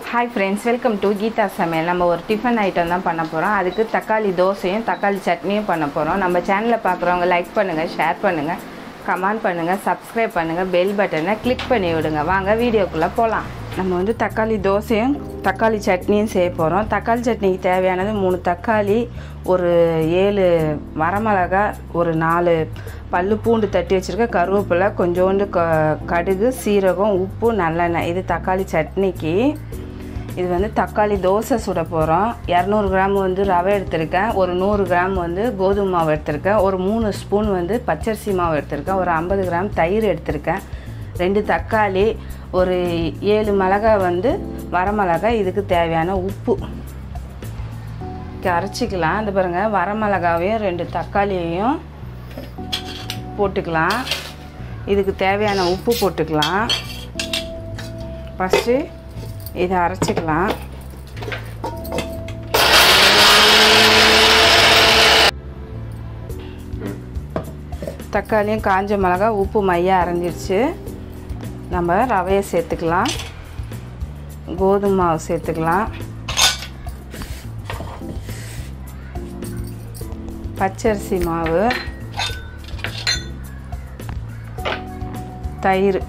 hi friends welcome to Geetha Samayal நம்ம ஒரு tiffin item தான் பண்ண போகிறோம் அதுக்கு தக்காளி தோசையும் தக்காளி சட்னியும் பண்ண போகிறோம் நம்ம சேனலை பார்க்குறவங்க லைக் பண்ணுங்கள் ஷேர் பண்ணுங்கள் கமெண்ட் பண்ணுங்கள் சப்ஸ்கிரைப் பண்ணுங்கள் பெல் பட்டனை கிளிக் பண்ணி விடுங்க வாங்க வீடியோக்குள்ளே போகலாம் நம்ம வந்து தக்காளி தோசையும் தக்காளி சட்னியும் செய்ய போகிறோம் தக்காளி சட்னிக்கு தேவையானது மூணு தக்காளி ஒரு ஏழு வரமிளகா ஒரு நாலு பல்லு பூண்டு தட்டி வச்சுருக்க கருவேப்பிலை கொஞ்சோண்டு க கடுகு சீரகம் உப்பு நல்லெண்ணெய் இது தக்காளி சட்னிக்கு இது வந்து தக்காளி தோசை சுட போகிறோம் இரநூறு கிராம் வந்து ரவை எடுத்திருக்கேன் ஒரு நூறு கிராம் வந்து கோதுமை மாவு எடுத்திருக்கேன் ஒரு மூணு ஸ்பூன் வந்து பச்சரிசி மாவு எடுத்திருக்கேன் ஒரு ஐம்பது கிராம் தயிர் எடுத்திருக்கேன் ரெண்டு தக்காளி ஒரு ஏழு மிளகாய் வந்து வரமிளகாய் இதுக்கு தேவையான உப்பு அரைச்சிக்கலாம் இந்த பாருங்கள் வரமிளகாவையும் ரெண்டு தக்காளியையும் போட்டுக்கலாம் இதுக்கு தேவையான உப்பு போட்டுக்கலாம் ஃபஸ்ட்டு இதை அரைச்சிக்கலாம் தக்காளியும் காஞ்ச மிளகா உப்பு மையாக அரைஞ்சிருச்சு நம்ம ரவையை சேர்த்துக்கலாம் கோதுமை மாவு சேர்த்துக்கலாம் பச்சரிசி மாவு தயிர்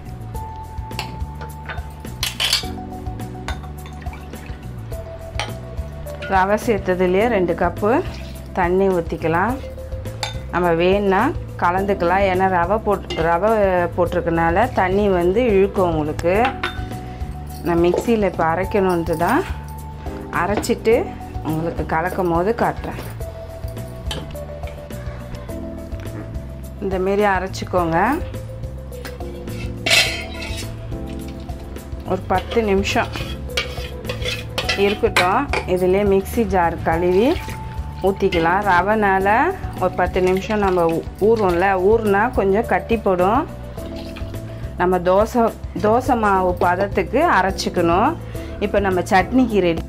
ரவை சேர்த்ததுலேயே ரெண்டு கப்பு தண்ணி ஊற்றிக்கலாம் நம்ம வேணுன்னா கலந்துக்கலாம் ஏன்னா ரவை போட்டு ரவை போட்டிருக்கனால தண்ணி வந்து இழுக்கும் உங்களுக்கு நான் மிக்சியில் இப்போ அரைக்கணுன்ட்டு தான் அரைச்சிட்டு உங்களுக்கு கலக்கும் போது காட்டுறேன் இந்தமாரி அரைச்சிக்கோங்க ஒரு பத்து நிமிஷம் இருக்கட்டும் இதிலே மிக்சி ஜார் கழுவி ஊற்றிக்கலாம் ரவைனால் ஒரு பத்து நிமிஷம் நம்ம ஊறும்ல ஊறுனா கொஞ்சம் கட்டிப்படும் நம்ம தோசை தோசை மாவு பதத்துக்கு அரைச்சிக்கணும் இப்போ நம்ம சட்னிக்கு ரெடி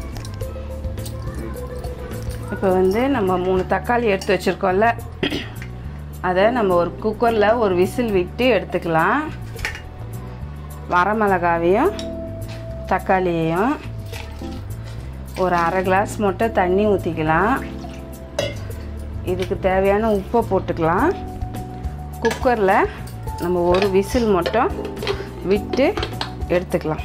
இப்போ வந்து நம்ம மூணு தக்காளி எடுத்து வச்சுருக்கோம்ல அதை நம்ம ஒரு குக்கரில் ஒரு விசில் விட்டு எடுத்துக்கலாம் வரமிளகாவையும் தக்காளியையும் ஒரு அரை கிளாஸ் மட்டும் தண்ணி ஊற்றிக்கலாம் இதுக்கு தேவையான உப்பை போட்டுக்கலாம் குக்கரில் நம்ம ஒரு விசில் மட்டும் விட்டு எடுத்துக்கலாம்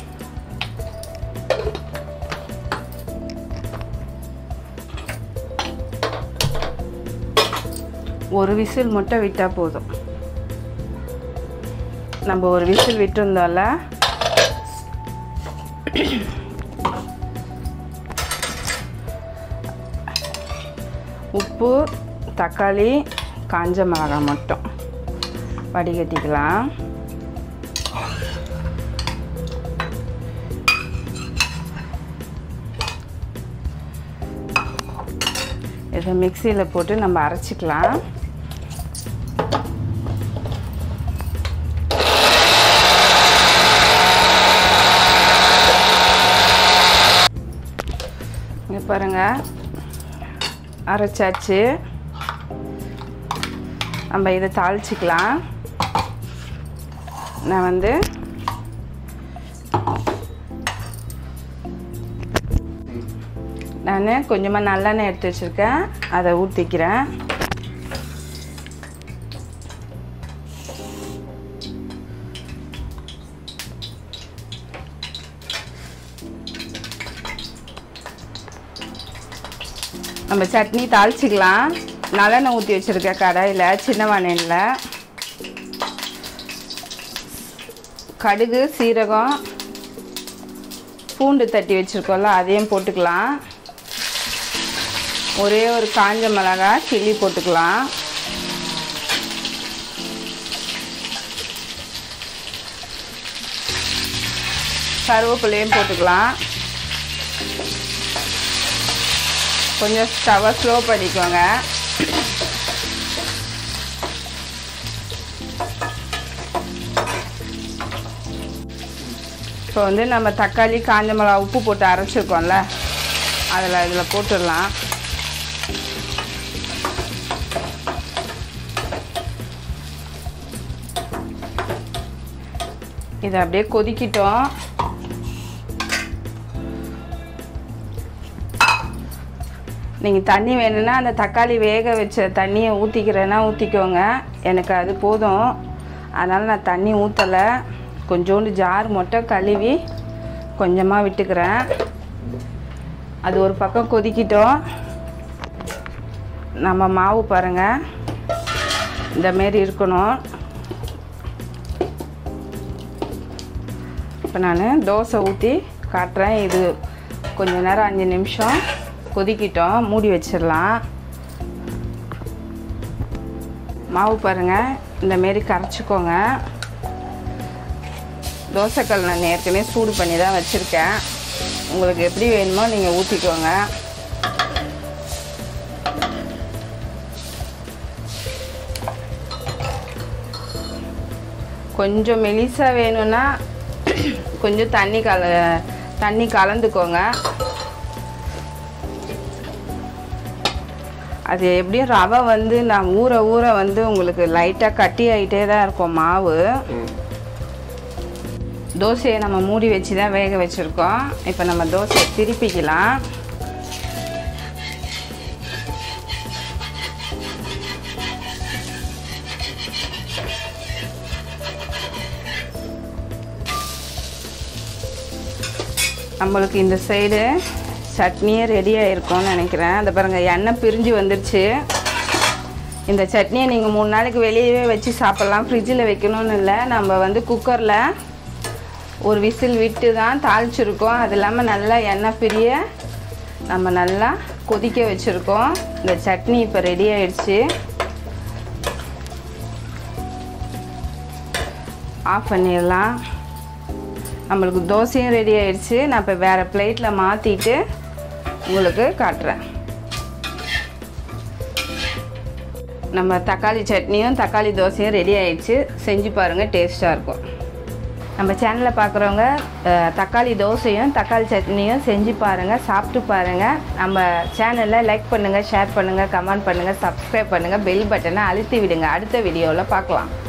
ஒரு விசில் மட்டும் விட்டால் போதும் நம்ம ஒரு விசில் விட்டுருந்தோம்ல உப்பு தக்காளி காஞ்ச மிளகாய் மட்டும் வடிகட்டிக்கலாம் இதை மிக்சியில் போட்டு நம்ம அரைச்சிக்கலாம் இங்கே பாருங்கள் அரைச்சாச்சு நம்ம இதை தாளிச்சிக்கலாம் நான் வந்து நான் கொஞ்சமாக நல்லெண்ணெய் எடுத்து வச்சுருக்கேன் அதை ஊற்றிக்கிறேன் நம்ம சட்னி தாளிச்சிக்கலாம் நல்லெண்ணெய் ஊற்றி வச்சுருக்க கடாயில் சின்ன வானலில் கடுகு சீரகம் பூண்டு தட்டி வச்சுருக்கோம்ல அதையும் போட்டுக்கலாம் ஒரே ஒரு காஞ்ச மிளகாய் கிள்ளி போட்டுக்கலாம் கருவேப்பிலையும் போட்டுக்கலாம் கொஞ்சம் ஸ்டவை ஸ்லோ பண்ணிக்கோங்க இப்போ வந்து நம்ம தக்காளி காஞ்ச மிளகா உப்பு போட்டு அரைச்சிருக்கோம்ல அதில் இதில் போட்டுடலாம் இதை அப்படியே கொதிக்கிட்டோம் நீங்கள் தண்ணி வேணும்னா அந்த தக்காளி வேக வச்ச தண்ணியை ஊற்றிக்கிறேன்னா ஊற்றிக்கோங்க எனக்கு அது போதும் அதனால் நான் தண்ணி ஊற்றலை கொஞ்சோண்டு ஜார் மட்டும் கழுவி கொஞ்சமாக விட்டுக்கிறேன் அது ஒரு பக்கம் கொதிக்கிட்டோம் நம்ம மாவு பாருங்கள் இந்த மாரி இருக்கணும் இப்போ நான் தோசை ஊற்றி காட்டுறேன் இது கொஞ்ச நேரம் அஞ்சு நிமிஷம் கொதிக்கிட்டோம் மூடி வச்சிடலாம் மாவு பாருங்கள் இந்த மாரி கரைச்சிக்கோங்க தோசைக்கல் நான் ஏற்கனவே சூடு பண்ணி தான் வச்சுருக்கேன் உங்களுக்கு எப்படி வேணுமோ நீங்கள் ஊற்றிக்கோங்க கொஞ்சம் மெலிசாக வேணும்னா கொஞ்சம் தண்ணி கல தண்ணி கலந்துக்கோங்க அது எப்படியும் ரவை வந்து நான் ஊற ஊற வந்து உங்களுக்கு லைட்டாக கட்டி ஆகிட்டே தான் இருக்கும் மாவு தோசையை நம்ம மூடி வச்சு தான் வேக வச்சுருக்கோம் இப்போ நம்ம தோசையை திருப்பிக்கலாம் நம்மளுக்கு இந்த சைடு சட்னியே ரெடி ஆகிருக்கும்னு நினைக்கிறேன் அந்த பாருங்கள் எண்ணெய் பிரிஞ்சு வந்துருச்சு இந்த சட்னியை நீங்கள் மூணு நாளைக்கு வெளியவே வச்சு சாப்பிட்லாம் ஃப்ரிட்ஜில் வைக்கணும்னு இல்லை நம்ம வந்து குக்கரில் ஒரு விசில் விட்டு தான் தாளிச்சிருக்கோம் அது இல்லாமல் நல்லா எண்ணெய் பிரிய நம்ம நல்லா கொதிக்க வச்சுருக்கோம் இந்த சட்னி இப்போ ரெடி ஆயிடுச்சு ஆஃப் பண்ணிடலாம் நம்மளுக்கு தோசையும் ரெடி ஆயிடுச்சு நான் இப்போ வேறு பிளேட்டில் மாற்றிட்டு உங்களுக்கு காட்டுறேன் நம்ம தக்காளி சட்னியும் தக்காளி தோசையும் ரெடி ஆயிடுச்சு செஞ்சு பாருங்கள் டேஸ்ட்டாக இருக்கும் நம்ம சேனலை பார்க்குறவங்க அஹ், தக்காளி தோசையும் தக்காளி சட்னியும் செஞ்சு பாருங்கள் சாப்பிட்டு பாருங்கள் நம்ம சேனலை லைக் பண்ணுங்கள் ஷேர் பண்ணுங்கள் கமெண்ட் பண்ணுங்கள் சப்ஸ்கிரைப் பண்ணுங்கள் பெல் பட்டனை அழுத்தி விடுங்க அடுத்த வீடியோவில் பார்க்கலாம்